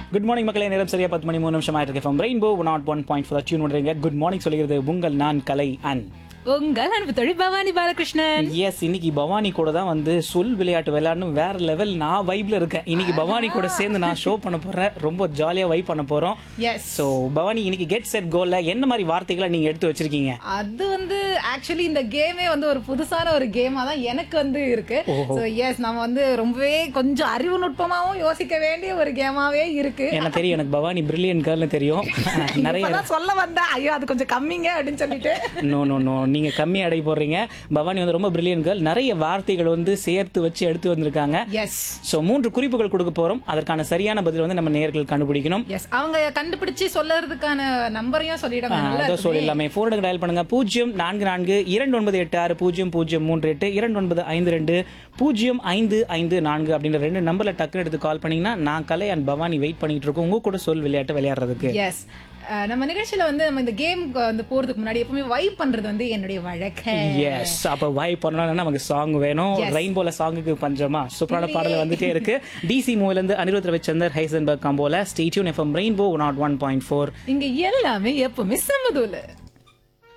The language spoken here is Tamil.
குட் மார்னிங் மக்களே நேரம் சரியா பத்து மணி மூணு நிமிஷம் ஆயிட்டு இருக்கு rainbow nought one point four tune பண்றீங்க குட் மார்னிங் சொல்லுகிறது உங்கள் நான் கலை அன் உங்கள் அன்பு தொழில் பவானி பாலகிருஷ்ணன் எஸ் இன்னைக்கு பவானி கூட தான் வந்து சொல் விளையாட்டு விளையாடணும் வேற லெவல் நான் வைப்ல இருக்கேன் இன்னைக்கு பவானி கூட சேர்ந்து நான் ஷோ பண்ண போறேன் ரொம்ப ஜாலியா வைப் பண்ண போறோம் எஸ் ஸோ பவானி இன்னைக்கு கெட் செட் கோல்ல என்ன மாதிரி வார்த்தைகளை நீங்க எடுத்து வச்சிருக்கீங்க அது வந்து ஆக்சுவலி இந்த கேமே வந்து ஒரு புதுசான ஒரு கேமா தான் எனக்கு வந்து இருக்கு ஸோ எஸ் நம்ம வந்து ரொம்பவே கொஞ்சம் அறிவு நுட்பமாவும் யோசிக்க வேண்டிய ஒரு கேமாவே இருக்கு எனக்கு தெரியும் எனக்கு பவானி பிரில்லியன் கேர்ள்னு தெரியும் நிறைய இப்பதான் சொல்ல வந்தேன் ஐயோ அது கொஞ்சம் கம்மிங்க அப்படின்னு சொல்லிட்டு நோ நோ நோ நீங்க கம்மி அடை போடுறீங்க பவானி வந்து ரொம்ப பிரில்லியன் கேர்ள் நிறைய வார்த்தைகள் வந்து சேர்த்து வச்சு எடுத்து வந்திருக்காங்க எஸ் ஸோ மூன்று குறிப்புகள் கொடுக்க போறோம் அதற்கான சரியான பதில் வந்து நம்ம நேர்கள் கண்டுபிடிக்கணும் எஸ் அவங்க கண்டுபிடிச்சு சொல்லறதுக்கான நம்பரையும் சொல்லிடுங்க அதோ சொல்லிடலாமே ஃபோனுக்கு டயல் பண்ணுங்க பூஜ்ஜியம் நான்கு நான்கு இரண்டு ஒன்பது எட்டு ஆறு பூஜ்ஜியம் பூஜ்ஜியம் மூன்று எட்டு இரண்டு ஒன்பது ஐந்து ரெண்டு பூஜ்ஜியம் ஐந்து ஐந்து நான்கு அப்படின்ற ரெண்டு நம்பர்ல டக்குனு எடுத்து கால் பண்ணீங்கன்னா நான் கலை அண்ட் பவானி வெயிட் பண்ணிட்டு இருக்கோம் உங்க கூட சொல் விளையாட்டு விளையாடுறதுக்கு எஸ் நம்ம நிகழ்ச்சியில வந்து நம்ம இந்த கேம் வந்து போறதுக்கு முன்னாடி எப்பவுமே வைப் பண்றது வந்து என்னுடைய வழக்கம் எஸ் அப்ப வாய் பண்ணணும்னா நமக்கு சாங் வேணும் ரெயின்போல சாங்குக்கு பஞ்சமா சூப்பரான பாடல் வந்துட்டே இருக்கு டிசி மூவில இருந்து அனிருத் ரவிச்சந்தர் ஹைசன்பர்க் காம்போல stay tuned FM rainbow nought one point four இங்க எல்லாமே எப்பவுமே செம்மதூல